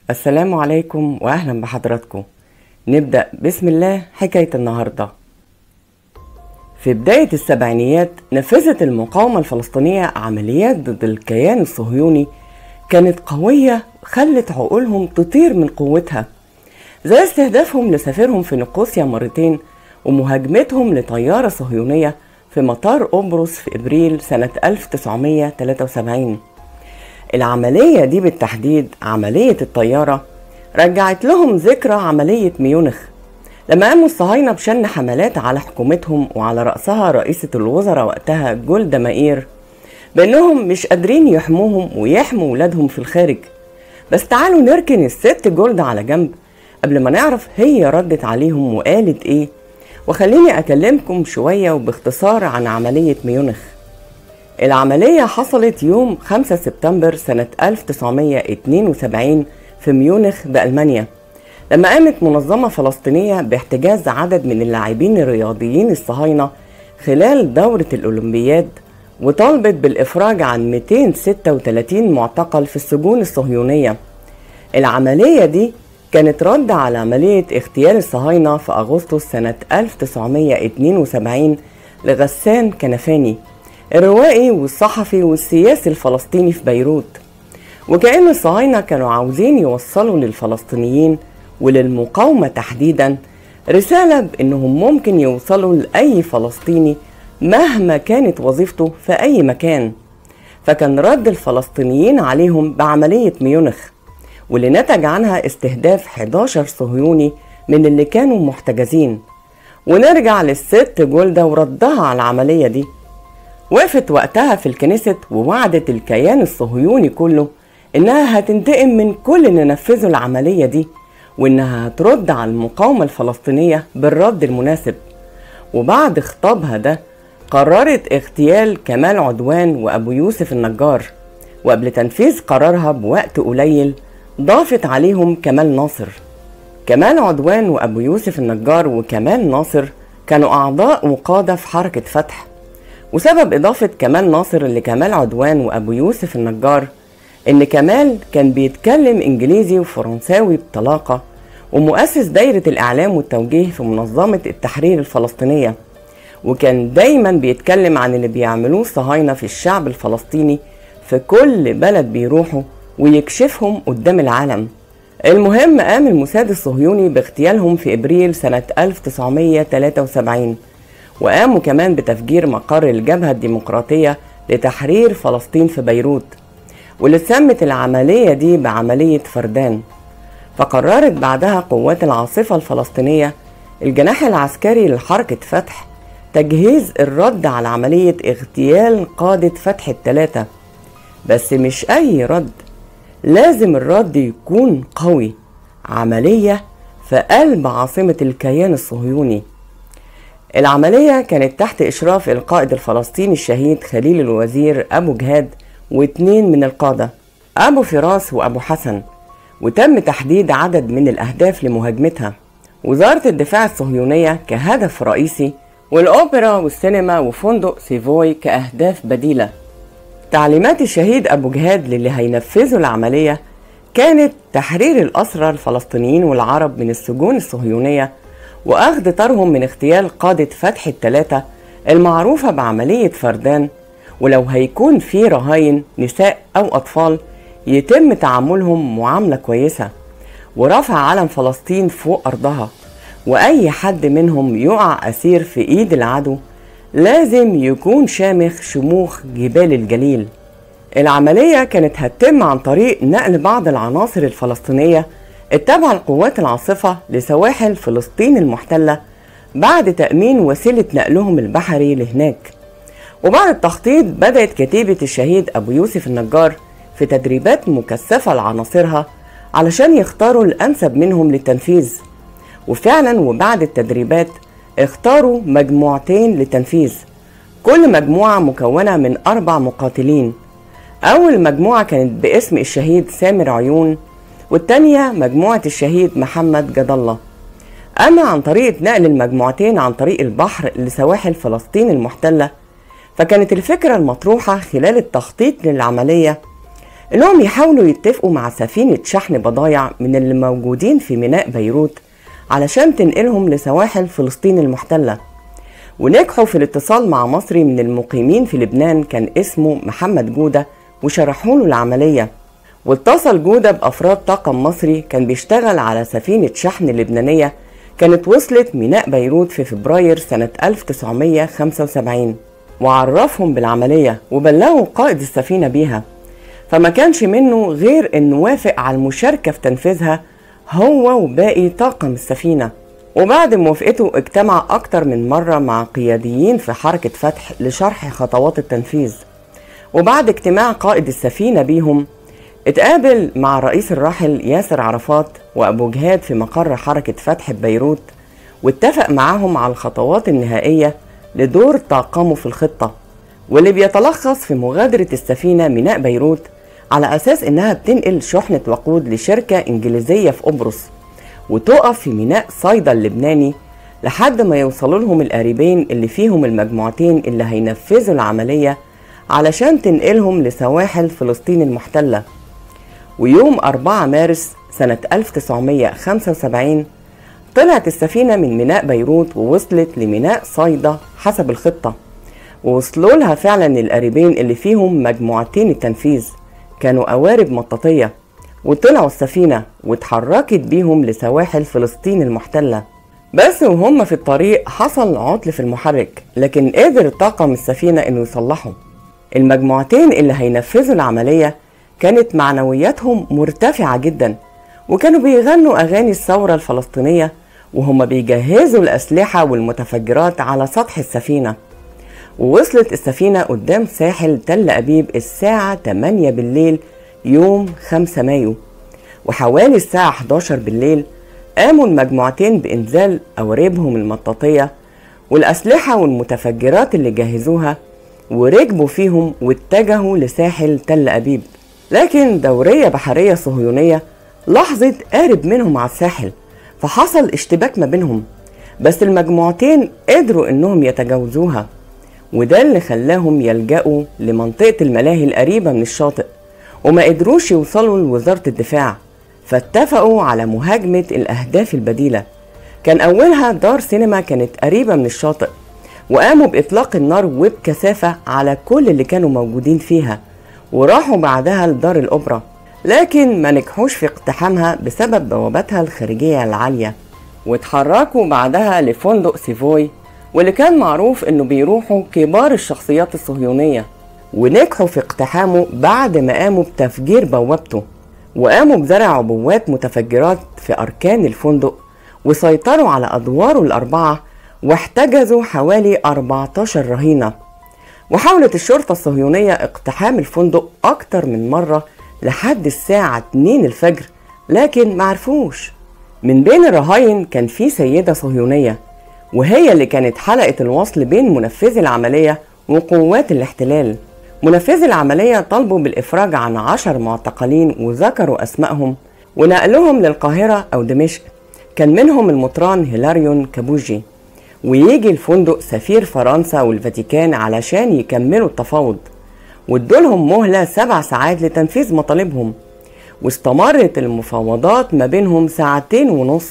السلام عليكم واهلا بحضراتكم نبدا بسم الله حكايه النهارده في بدايه السبعينيات نفذت المقاومه الفلسطينيه عمليات ضد الكيان الصهيوني كانت قويه خلت عقولهم تطير من قوتها زي استهدافهم لسفيرهم في نقوسيا مرتين ومهاجمتهم لطياره صهيونيه في مطار قبرص في ابريل سنه 1973 العملية دي بالتحديد عملية الطيارة رجعت لهم ذكرى عملية ميونخ لما قاموا الصهاينة بشن حملات على حكومتهم وعلى رأسها رئيسة الوزراء وقتها جولدا مائير بأنهم مش قادرين يحموهم ويحموا ولادهم في الخارج بس تعالوا نركن الست جولدا على جنب قبل ما نعرف هي ردت عليهم وقالت ايه وخليني أكلمكم شوية وباختصار عن عملية ميونخ العملية حصلت يوم 5 سبتمبر سنة 1972 في ميونخ بألمانيا لما قامت منظمة فلسطينية باحتجاز عدد من اللاعبين الرياضيين الصهاينة خلال دورة الأولمبياد وطالبت بالإفراج عن 236 معتقل في السجون الصهيونية العملية دي كانت رد على عملية اغتيال الصهاينة في أغسطس سنة 1972 لغسان كنفاني الروائي والصحفي والسياسي الفلسطيني في بيروت وكأن الصهاينة كانوا عاوزين يوصلوا للفلسطينيين وللمقاومة تحديدا رسالة بأنهم ممكن يوصلوا لأي فلسطيني مهما كانت وظيفته في أي مكان فكان رد الفلسطينيين عليهم بعملية ميونخ واللي نتج عنها استهداف 11 صهيوني من اللي كانوا محتجزين ونرجع للست جولدا وردها على العملية دي وقفت وقتها في الكنيست ووعدت الكيان الصهيوني كله إنها هتنتقم من كل اللي نفذوا العملية دي وإنها هترد على المقاومة الفلسطينية بالرد المناسب وبعد خطابها ده قررت اغتيال كمال عدوان وأبو يوسف النجار وقبل تنفيذ قرارها بوقت قليل ضافت عليهم كمال ناصر كمال عدوان وأبو يوسف النجار وكمال ناصر كانوا أعضاء وقادة في حركة فتح وسبب إضافة كمال ناصر لكمال عدوان وأبو يوسف النجار إن كمال كان بيتكلم إنجليزي وفرنساوي بطلاقة ومؤسس دايرة الإعلام والتوجيه في منظمة التحرير الفلسطينية وكان دايما بيتكلم عن اللي بيعملوه الصهاينة في الشعب الفلسطيني في كل بلد بيروحوا ويكشفهم قدام العالم المهم قام الموساد الصهيوني باغتيالهم في ابريل سنة 1973 وقاموا كمان بتفجير مقر الجبهة الديمقراطية لتحرير فلسطين في بيروت واللي اتسمت العملية دي بعملية فردان فقررت بعدها قوات العاصفة الفلسطينية الجناح العسكري لحركة فتح تجهيز الرد على عملية اغتيال قادة فتح التلاتة بس مش أي رد لازم الرد يكون قوي عملية في قلب عاصمة الكيان الصهيوني العملية كانت تحت إشراف القائد الفلسطيني الشهيد خليل الوزير أبو جهاد واتنين من القادة أبو فراس وأبو حسن وتم تحديد عدد من الأهداف لمهاجمتها وزارة الدفاع الصهيونية كهدف رئيسي والأوبرا والسينما وفندق سيفوي كأهداف بديلة تعليمات الشهيد أبو جهاد للي هينفذوا العملية كانت تحرير الأسرى الفلسطينيين والعرب من السجون الصهيونية وأخذ طارهم من اغتيال قادة فتح التلاتة المعروفة بعملية فردان ولو هيكون في رهاين نساء أو أطفال يتم تعاملهم معاملة كويسة ورفع علم فلسطين فوق أرضها وأي حد منهم يقع أسير في إيد العدو لازم يكون شامخ شموخ جبال الجليل العملية كانت هتتم عن طريق نقل بعض العناصر الفلسطينية اتبع القوات العاصفة لسواحل فلسطين المحتلة بعد تأمين وسيلة نقلهم البحري لهناك وبعد التخطيط بدأت كتيبة الشهيد أبو يوسف النجار في تدريبات مكثفة لعناصرها علشان يختاروا الأنسب منهم للتنفيذ وفعلا وبعد التدريبات اختاروا مجموعتين للتنفيذ كل مجموعة مكونة من أربع مقاتلين أول مجموعة كانت باسم الشهيد سامر عيون والتانية مجموعة الشهيد محمد جد الله أما عن طريقة نقل المجموعتين عن طريق البحر لسواحل فلسطين المحتلة فكانت الفكرة المطروحة خلال التخطيط للعملية إنهم يحاولوا يتفقوا مع سفينة شحن بضايع من اللي موجودين في ميناء بيروت علشان تنقلهم لسواحل فلسطين المحتلة ونجحوا في الاتصال مع مصري من المقيمين في لبنان كان اسمه محمد جودة وشرحوا له العملية واتصل جودة بأفراد طاقم مصري كان بيشتغل على سفينة شحن لبنانية كانت وصلت ميناء بيروت في فبراير سنة 1975 وعرفهم بالعملية وبلغوا قائد السفينة بيها فما كانش منه غير انه وافق على المشاركة في تنفيذها هو وباقي طاقم السفينة وبعد موافقته اجتمع أكتر من مرة مع قياديين في حركة فتح لشرح خطوات التنفيذ وبعد اجتماع قائد السفينة بيهم اتقابل مع الرئيس الراحل ياسر عرفات وأبو جهاد في مقر حركة فتح ببيروت واتفق معاهم على الخطوات النهائية لدور طاقمه في الخطة واللي بيتلخص في مغادرة السفينة ميناء بيروت على أساس إنها بتنقل شحنة وقود لشركة إنجليزية في قبرص وتقف في ميناء صيدا اللبناني لحد ما يوصلوا لهم القاربين اللي فيهم المجموعتين اللي هينفذوا العملية علشان تنقلهم لسواحل فلسطين المحتلة ويوم 4 مارس سنة 1975 طلعت السفينة من ميناء بيروت ووصلت لميناء صيدا حسب الخطة ووصلوا لها فعلا القاربين اللي فيهم مجموعتين التنفيذ كانوا قوارب مطاطية وطلعوا السفينة واتحركت بيهم لسواحل فلسطين المحتلة بس وهم في الطريق حصل عطل في المحرك لكن قدر طاقم السفينة انه يصلحه المجموعتين اللي هينفذوا العملية كانت معنوياتهم مرتفعة جدا وكانوا بيغنوا أغاني الثورة الفلسطينية وهم بيجهزوا الأسلحة والمتفجرات على سطح السفينة ووصلت السفينة قدام ساحل تل أبيب الساعة 8 بالليل يوم 5 مايو وحوالي الساعة 11 بالليل قاموا المجموعتين بإنزال أواربهم المطاطية والأسلحة والمتفجرات اللي جهزوها وركبوا فيهم واتجهوا لساحل تل أبيب لكن دورية بحرية صهيونية لاحظت قارب منهم على الساحل فحصل اشتباك ما بينهم بس المجموعتين قدروا انهم يتجاوزوها وده اللي خلاهم يلجأوا لمنطقة الملاهي القريبة من الشاطئ وما قدروش يوصلوا لوزارة الدفاع فاتفقوا على مهاجمة الأهداف البديلة كان أولها دار سينما كانت قريبة من الشاطئ وقاموا بإطلاق النار وبكثافة على كل اللي كانوا موجودين فيها وراحوا بعدها لدار الأوبرا لكن ما نجحوش في اقتحامها بسبب بواباتها الخارجية العالية واتحركوا بعدها لفندق سيفوي واللي كان معروف انه بيروحوا كبار الشخصيات الصهيونية ونجحوا في اقتحامه بعد ما قاموا بتفجير بوابته وقاموا بزرع عبوات متفجرات في أركان الفندق وسيطروا على أدواره الأربعة واحتجزوا حوالي 14 رهينة وحاولت الشرطة الصهيونية اقتحام الفندق أكتر من مرة لحد الساعة 2 الفجر لكن معرفوش من بين الرهاين كان في سيدة صهيونية وهي اللي كانت حلقة الوصل بين منفذي العملية وقوات الاحتلال منفذي العملية طلبوا بالإفراج عن عشر معتقلين وذكروا أسمائهم ونقلهم للقاهرة أو دمشق كان منهم المطران هيلاريون كابوجي ويجي الفندق سفير فرنسا والفاتيكان علشان يكملوا التفاوض وادولهم مهلة سبع ساعات لتنفيذ مطالبهم واستمرت المفاوضات ما بينهم ساعتين ونص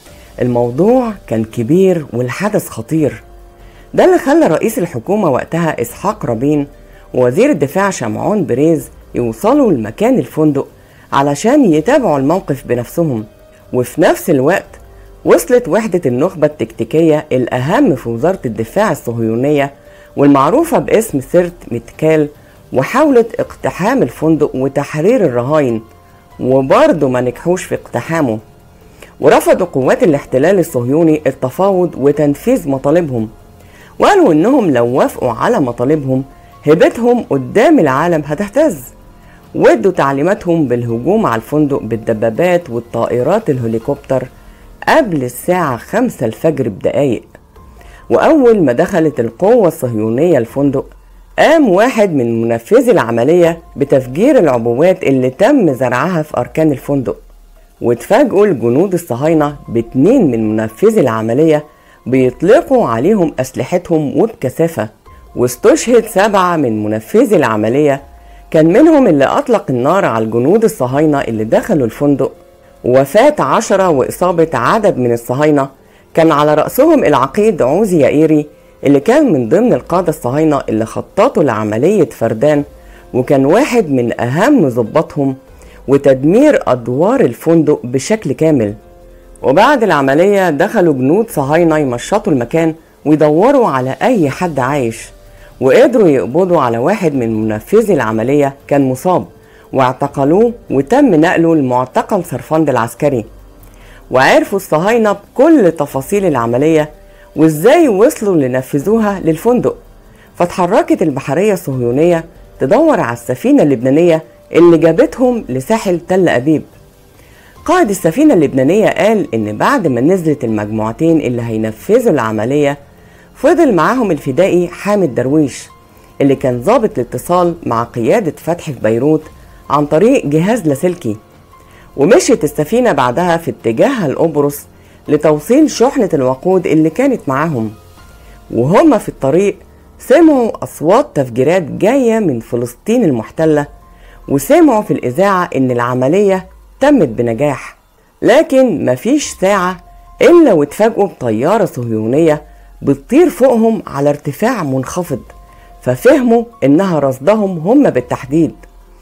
الموضوع كان كبير والحدث خطير ده اللي خلى رئيس الحكومة وقتها إسحاق رابين ووزير الدفاع شمعون بريز يوصلوا لمكان الفندق علشان يتابعوا الموقف بنفسهم وفي نفس الوقت وصلت وحدة النخبة التكتيكية الأهم في وزارة الدفاع الصهيونية والمعروفة باسم سيرت ميتكال وحاولت اقتحام الفندق وتحرير الرهاين وبرضه ما نجحوش في اقتحامه ورفضوا قوات الاحتلال الصهيوني التفاوض وتنفيذ مطالبهم وقالوا انهم لو وافقوا على مطالبهم هيبتهم قدام العالم هتهتز وادوا تعليماتهم بالهجوم على الفندق بالدبابات والطائرات الهليكوبتر قبل الساعة خمسة الفجر بدقايق وأول ما دخلت القوة الصهيونية الفندق قام واحد من منفذي العملية بتفجير العبوات اللي تم زرعها في أركان الفندق واتفاجئوا الجنود الصهاينة باتنين من منفذي العملية بيطلقوا عليهم أسلحتهم وبكثافة واستشهد سبعة من منفذي العملية كان منهم اللي أطلق النار على الجنود الصهاينة اللي دخلوا الفندق ووفاة عشرة وإصابة عدد من الصهاينة كان على رأسهم العقيد عوزي يائيري اللي كان من ضمن القادة الصهاينة اللي خططوا لعملية فردان وكان واحد من أهم ضباطهم وتدمير أدوار الفندق بشكل كامل وبعد العملية دخلوا جنود صهاينة يمشطوا المكان ويدوروا على أي حد عايش وقدروا يقبضوا على واحد من منفذي العملية كان مصاب واعتقلوه وتم نقله لمعتقل سرفند العسكري وعرفوا الصهاينة بكل تفاصيل العملية وازاي وصلوا لنفذوها للفندق فاتحركت البحرية الصهيونية تدور على السفينة اللبنانية اللي جابتهم لساحل تل أبيب قائد السفينة اللبنانية قال إن بعد ما نزلت المجموعتين اللي هينفذوا العملية فضل معاهم الفدائي حامد درويش اللي كان ضابط الاتصال مع قيادة فتح في بيروت عن طريق جهاز لاسلكي ومشيت السفينة بعدها في اتجاهها لقبرص لتوصيل شحنة الوقود اللي كانت معاهم وهم في الطريق سمعوا أصوات تفجيرات جاية من فلسطين المحتلة وسمعوا في الإذاعة إن العملية تمت بنجاح لكن مفيش ساعة إلا واتفاجئوا بطيارة صهيونية بتطير فوقهم على ارتفاع منخفض ففهموا إنها رصدهم هم بالتحديد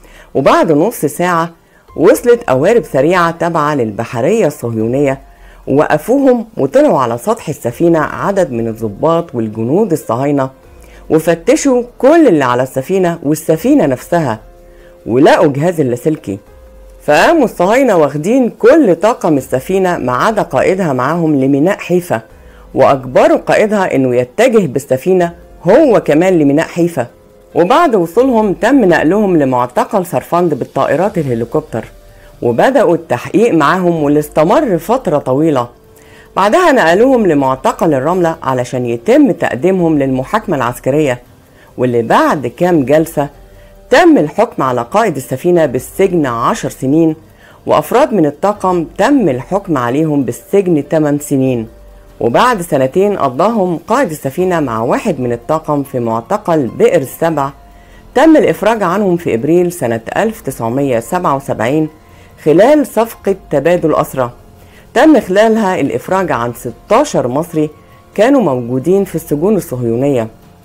وبعد نص ساعة وصلت قوارب سريعة تابعة للبحرية الصهيونية ووقفوهم وطلعوا على سطح السفينة عدد من الضباط والجنود الصهاينة وفتشوا كل اللي على السفينة والسفينة نفسها ولقوا جهاز اللاسلكي فقاموا الصهاينة واخدين كل طاقم السفينة ما عدا قائدها معاهم لميناء حيفا وأجبروا قائدها إنه يتجه بالسفينة هو كمان لميناء حيفا وبعد وصولهم تم نقلهم لمعتقل سرفند بالطائرات الهليكوبتر وبدأوا التحقيق معاهم واللي استمر فترة طويلة بعدها نقلوهم لمعتقل الرملة علشان يتم تقديمهم للمحاكمة العسكرية واللي بعد كام جلسة تم الحكم على قائد السفينة بالسجن عشر سنين وأفراد من الطاقم تم الحكم عليهم بالسجن 8 سنين وبعد سنتين قضاهم قائد السفينة مع واحد من الطاقم في معتقل بئر السبع تم الإفراج عنهم في إبريل سنة 1977 خلال صفقة تبادل أسرى تم خلالها الإفراج عن 16 مصري كانوا موجودين في السجون الصهيونية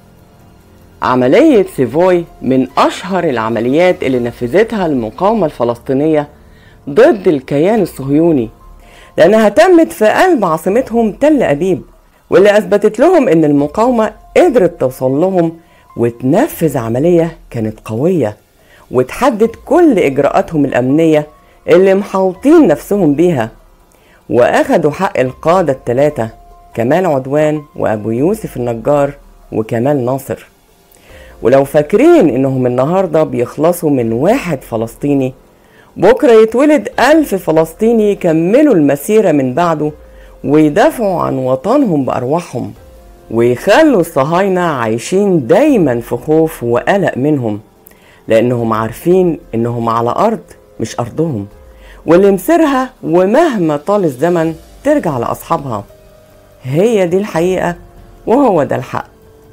عملية سيفوي من أشهر العمليات اللي نفذتها المقاومة الفلسطينية ضد الكيان الصهيوني لأنها تمت في قلب عاصمتهم تل أبيب واللي أثبتت لهم إن المقاومة قدرت توصل لهم وتنفذ عملية كانت قوية وتحدد كل إجراءاتهم الأمنية اللي محاوطين نفسهم بيها وأخدوا حق القادة الثلاثة كمال عدوان وأبو يوسف النجار وكمال ناصر ولو فاكرين إنهم النهاردة بيخلصوا من واحد فلسطيني بكرة يتولد ألف فلسطيني يكملوا المسيرة من بعده ويدافعوا عن وطنهم بأرواحهم ويخلوا الصهاينة عايشين دايما في خوف وقلق منهم لأنهم عارفين إنهم على أرض مش أرضهم واللي مسيرها ومهما طال الزمن ترجع لأصحابها هي دي الحقيقة وهو ده الحق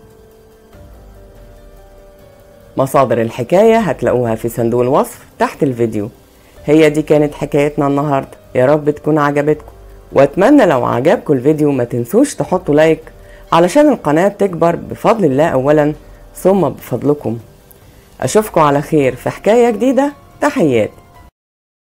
مصادر الحكاية هتلاقوها في صندوق الوصف تحت الفيديو هي دي كانت حكايتنا النهاردة يا رب تكون عجبتكم واتمنى لو عجبكم الفيديو ما تنسوش تحطوا لايك علشان القناة تكبر بفضل الله أولا ثم بفضلكم أشوفكم على خير في حكاية جديدة تحياتي